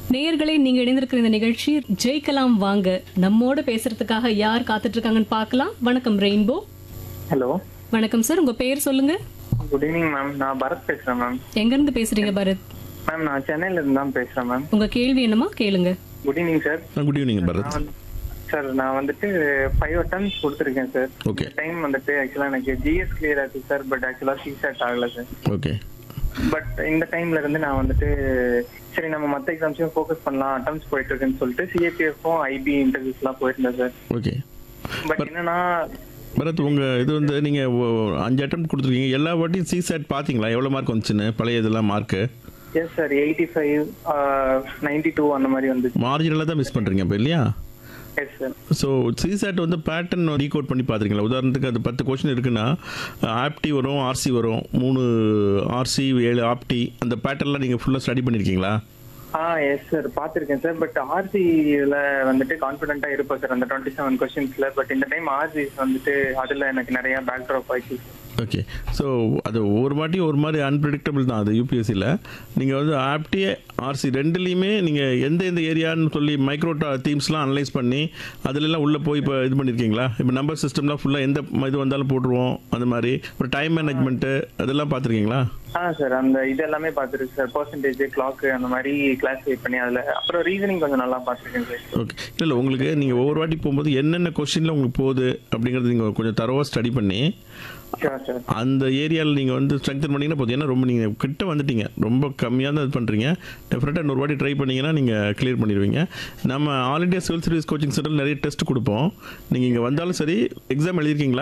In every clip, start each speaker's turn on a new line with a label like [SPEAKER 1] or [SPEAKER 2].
[SPEAKER 1] நேயர்களே நீங்க இணைந்திருக்கிற இந்த நிகழ்ச்சி ஜெயிக்கலாம் வாங்க நம்மோட பேசுறதுக்காக யார் காத்துட்டு இருக்காங்கன்னு பார்க்கலாம் வணக்கம் ரெயின்போ
[SPEAKER 2] ஹலோ
[SPEAKER 1] வணக்கம் சார் உங்க பேர் சொல்லுங்க
[SPEAKER 2] குட் ஈவினிங் மேம் நான் பரத் பேசுறேன் மேம்
[SPEAKER 1] எங்க இருந்து பேசுறீங்க பரத்
[SPEAKER 2] மேம் நான் சென்னையில இருந்து தான் பேசுறேன் மேம்
[SPEAKER 1] உங்க கேள்வி என்னமா கேளுங்க
[SPEAKER 2] good evening sir
[SPEAKER 3] good evening Bharat
[SPEAKER 2] நான் வந்து சார் நான் வந்துட்டு ஃபைவ் அட்டம்ஸ் கொடுத்துருக்கேன் சார்
[SPEAKER 3] ஓகே
[SPEAKER 2] டைம் வந்துட்டு ஆக்சுவலா எனக்கு ஜிஎஸ் கிளியர் ஆச்சு சார் பட் ஆக்சுவலா சிசெட் ஆகல சார்
[SPEAKER 3] ஓகே
[SPEAKER 2] பட் இந்த டைம்ல இருந்து நான் வந்துட்டு சரி நம்ம மத்த எக்ஸாம்ஸையும் ஃபோக்கஸ் பண்ணலாம் அட்டம்ஸ் போயிட்டு இருக்குன்னு சொல்லிட்டு சிஏபிஎஃப்பும் ஐபி இன்டர்வியூஸ் எல்லாம் போயிருந்தேன் சார்
[SPEAKER 3] ஓகே
[SPEAKER 2] பட் என்னன்னா
[SPEAKER 3] பரத் உங்கள் இது வந்து நீங்கள் அஞ்சு அட்டம் கொடுத்துருக்கீங்க எல்லா வாட்டியும் சிசேட் பார்த்தீங்களா எவ்வளோ மார்க் வந்துச்சுன்னு பழைய இதெல்லாம் mark
[SPEAKER 2] yes sir eighty five ninety two அந்த மாதிரி வந்துச்சு
[SPEAKER 3] மார்ஜினலாக தான் மிஸ் பண்ணுறீங்க இப்போ இல்லையா
[SPEAKER 2] எஸ் சார்
[SPEAKER 3] ஸோ சிசேட் வந்து பேட்டர்ன் ரீகோட் பண்ணி பார்த்துருக்கீங்களா உதாரணத்துக்கு அது பத்து கொஸ்டின் இருக்குன்னா ஆப்டி வரும் ஆர்சி வரும் மூணு ஆர்சி ஏழு ஆப்டி அந்த பேட்டர்ன்லாம் நீங்கள் ஃபுல்லாக ஸ்டடி பண்ணியிருக்கீங்களா
[SPEAKER 2] ஆ எஸ் சார் பார்த்துருக்கேன் சார் பட் ஆர்சியில் வந்துட்டு கான்ஃபிடென்ட்டாக இருப்பேன் சார் அந்த டுவெண்ட்டி செவன் கொஸ்டின்ஸில் பட் இந்த டைம் ஆர்சி வந்துட்டு அதில் எனக்கு நிறைய பேக் ட்ராப் ஆயிடுச்சு
[SPEAKER 3] ஓகே ஸோ அது ஒரு வாட்டி ஒரு மாதிரி அன்பிரடிக்டபிள் தான் அது யூபிஎஸ்சியில் நீங்கள் வந்து ஆப்டி ஆர்சி ரெண்டுலேயுமே நீங்கள் எந்த எந்த ஏரியான்னு சொல்லி மைக்ரோட்டா தீம்ஸ்லாம் அனலைஸ் பண்ணி அதுலலாம் உள்ளே போய் இப்போ இது பண்ணியிருக்கீங்களா இப்போ நம்பர் சிஸ்டம்லாம் ஃபுல்லாக எந்த இது வந்தாலும் போட்டுருவோம் அந்த மாதிரி ஒரு டைம் மேனேஜ்மெண்ட்டு அதெல்லாம் பார்த்துருக்கீங்களா
[SPEAKER 2] ஆ சார் அந்த இது எல்லாமே பார்த்துருக்கு சார் பர்சன்டேஜ் கிளாக்கு அந்த மாதிரி கிளாஸிஃபை பண்ணி அதில் அப்புறம் ரீசனிங் கொஞ்சம் நல்லா பார்த்துருக்கேன் சார்
[SPEAKER 3] ஓகே இல்லை இல்லை உங்களுக்கு நீங்கள் ஒவ்வொரு வாட்டி போகும்போது என்னென்ன கொஸ்டினில் உங்களுக்கு போகுது அப்படிங்கிறது நீங்கள் கொஞ்சம் தரவாக ஸ்டடி பண்ணி
[SPEAKER 2] ஷோர் சார்
[SPEAKER 3] அந்த ஏரியாவில் நீங்கள் வந்து ஸ்ட்ரெங்தன் பண்ணிங்கன்னா போதும் ஏன்னா ரொம்ப நீங்கள் கிட்ட வந்துட்டீங்க ரொம்ப கம்மியாக தான் இது பண்ணுறீங்க டெஃபினட்டாக இன்னொரு வாட்டி ட்ரை பண்ணீங்கன்னா நீங்கள் கிளியர் பண்ணிடுவீங்க நம்ம all India civil service coaching சென்டரில் நிறைய டெஸ்ட் கொடுப்போம் நீங்கள் இங்கே வந்தாலும் சரி எக்ஸாம் எழுதியிருக்கீங்களா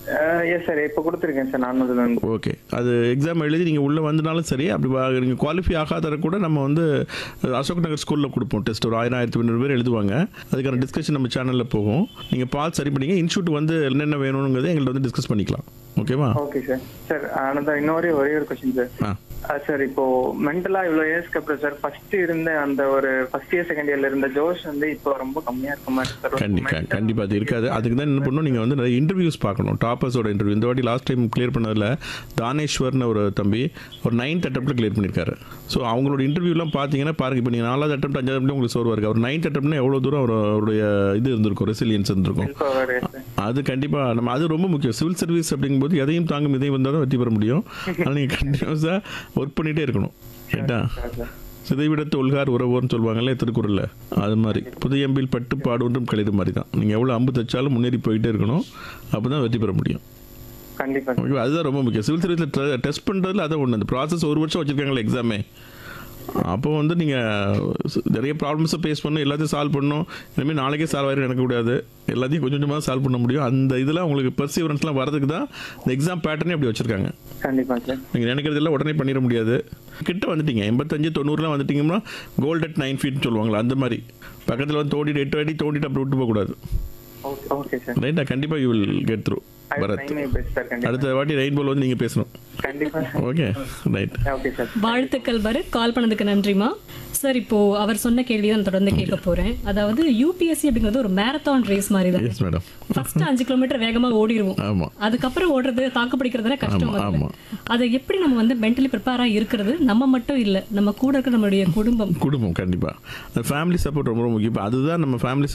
[SPEAKER 2] எஸ் சார் இப்போ கொடுத்துருக்கேன் சார் நான் அதில் வந்து
[SPEAKER 3] ஓகே அது எக்ஸாம் எழுதி நீங்கள் உள்ளே வந்தனாலும் சரி அப்படி நீங்கள் குவாலிஃபை ஆகாத கூட நம்ம வந்து அசோக் நகர் ஸ்கூலில் கொடுப்போம் டெஸ்ட் ஒரு ஆயிரம் ஆயிரத்தி ஐநூறு பேர் எழுதுவாங்க அதுக்கான டிஸ்கஷன் நம்ம சேனலில் போகும் நீங்கள் பார்த்து சரி பண்ணிங்க இன்ஸ்டியூட் வந்து என்னென்ன வேணுங்கிறத எங்கள்கிட்ட வந்து டிஸ்கஸ் பண்ணிக்கலாம் ஓகேவா
[SPEAKER 2] ஓகே சார் சார் ஆனால் இன்னொரு ஒரே ஒரு கொஸ்டின் சார்
[SPEAKER 3] ஆ
[SPEAKER 2] சார் இப்போ மென்டலா இவ்வளோ இயர்ஸ்க்கு அப்புறம் சார் ஃபர்ஸ்ட் இருந்த அந்த ஒரு ஃபர்ஸ்ட் இயர் செகண்ட் இயர்ல இருந்த ஜோஷ் வந்து இப்போ ரொம்ப கம்மியா இருக்க மாதிரி சார்
[SPEAKER 3] கண்டிப்பா கண்டிப்பாக அது இருக்காது அதுக்கு தான் என்ன பண்ணணும் நீங்கள் வந்து நிறைய இன்டர்வியூஸ் பார்க்கணும் டாப்பர்ஸோட இன்டர்வியூ இந்த வாட்டி லாஸ்ட் டைம் கிளியர் பண்ணதில் தானேஸ்வர்னு ஒரு தம்பி ஒரு நைன்த் அட்டம்ப்ட்டில் கிளியர் பண்ணியிருக்காரு ஸோ அவங்களோட இன்டர்வியூலாம் பார்த்தீங்கன்னா பாருங்க இப்போ நீங்கள் நாலாவது அட்டம் அஞ்சாவது attempt உங்களுக்கு சோர்வாக இருக்கு அவர் நைன்த் அட்டம்ப்ட்னா எவ்வளோ தூரம் அவர் அவருடைய இது இருந்திருக்கும் ரெசிலியன்ஸ் இருந்திருக்கும் அது கண்டிப்பாக நம்ம அது ரொம்ப முக்கியம் சிவில் சர்வீஸ் அப்படிங்கும்போது எதையும் தாங்கும் இதையும் வந்தால் தான் வெற்றி பெற முடியும் ஆனால் நீங்கள் கண்டினியூஸாக ஒர்க் பண்ணிகிட்டே இருக்கணும் ரைட்டா சிதைவிடத்து உள்கார் உறவோர்னு சொல்லுவாங்கல்ல திருக்குறளில் அது மாதிரி புதையம்பில் பட்டு பாடுன்றும் கழிது மாதிரி தான் நீங்கள் எவ்வளோ அம்பு தைச்சாலும் முன்னேறி போயிட்டே இருக்கணும் அப்போ தான் வெற்றி பெற முடியும்
[SPEAKER 2] கண்டிப்பா சார்
[SPEAKER 3] ஓகே அதுதான் ரொம்ப முக்கியம் சிவில் சர்வீஸில் டெஸ்ட் பண்ணுறதுல அதான் ஒன்று அந்த ப்ராசஸ் ஒரு வருஷம் வச்சுருக்காங்களே எக்ஸாமே அப்போ வந்து நீங்கள் நிறைய ப்ராப்ளம்ஸை ஃபேஸ் பண்ணணும் எல்லாத்தையும் சால்வ் பண்ணணும் இனிமேல் நாளைக்கே சால்வ் ஆகிடும் நினைக்கக்கூடாது எல்லாத்தையும் கொஞ்சம் கொஞ்சமாக சால்வ் பண்ண முடியும் அந்த இதில் உங்களுக்கு பெர்சிவரன்ஸ்லாம் வரதுக்கு தான் இந்த எக்ஸாம் பேட்டர்னே அப்படி வச்சுருக்காங்க
[SPEAKER 2] கண்டிப்பா சார்
[SPEAKER 3] நீங்கள் நினைக்கிறதெல்லாம் உடனே பண்ணிட முடியாது கிட்ட வந்துட்டீங்க எண்பத்தஞ்சு தொண்ணூறுலாம் வந்துட்டீங்கன்னா கோல்ட் அட் நைன் ஃபீட்னு சொல்லுவாங்களா அந்த மாதிரி பக்கத்தில் வந்து தோண்டிட்டு எட்டு வாட்டி தோண்டிட்டு அப்படி விட்டு போகக்கூடாது
[SPEAKER 2] ஓகே ஓகே சார்
[SPEAKER 3] ரைட்டா கண்டிப்பாக you will get through
[SPEAKER 2] I
[SPEAKER 3] Bharat
[SPEAKER 2] try my best sir கண்டிப்பா
[SPEAKER 3] அடுத்த வாட்டி ரெயின்போல் வந்து நீங்கள் பேசணும்
[SPEAKER 2] கண்டிப்பா sir
[SPEAKER 3] okay right
[SPEAKER 2] okay sir
[SPEAKER 1] வாழ்த்துக்கள் பரத் கால் பண்ணதுக்கு நன்றிமா சார் இப்போ அவர் சொன்ன கேள்வி தான் தொடர்ந்து கேட்க போறேன் அதாவது யூபிஎஸ்சி அப்படிங்கிறது ஒரு மேரத்தான் ரேஸ் மாதிரி தான்
[SPEAKER 3] எஸ் மேடம்
[SPEAKER 1] ஃபர்ஸ்ட் அஞ்சு கிலோமீட்டர் வேகமா ஓடிடுவோம்
[SPEAKER 3] ஆமாம்
[SPEAKER 1] அதுக்கப்புறம் ஓடுறது தாக்கு பிடிக்கிறதுல கஷ்டம்
[SPEAKER 3] ஆமா,
[SPEAKER 1] முதல்ல.
[SPEAKER 3] ஆமா.
[SPEAKER 1] அதை எப்படி நம்ம வந்து மென்டலி ப்ரிப்பேரா இருக்கிறது நம்ம மட்டும் இல்ல நம்ம கூட இருக்க நம்மளுடைய குடும்பம்
[SPEAKER 3] குடும்பம் கண்டிப்பாக ஃபேமிலி சப்போர்ட் ரொம்ப ரொம்ப முக்கியம் இப்ப அதுதான் நம்ம ஃபேமிலி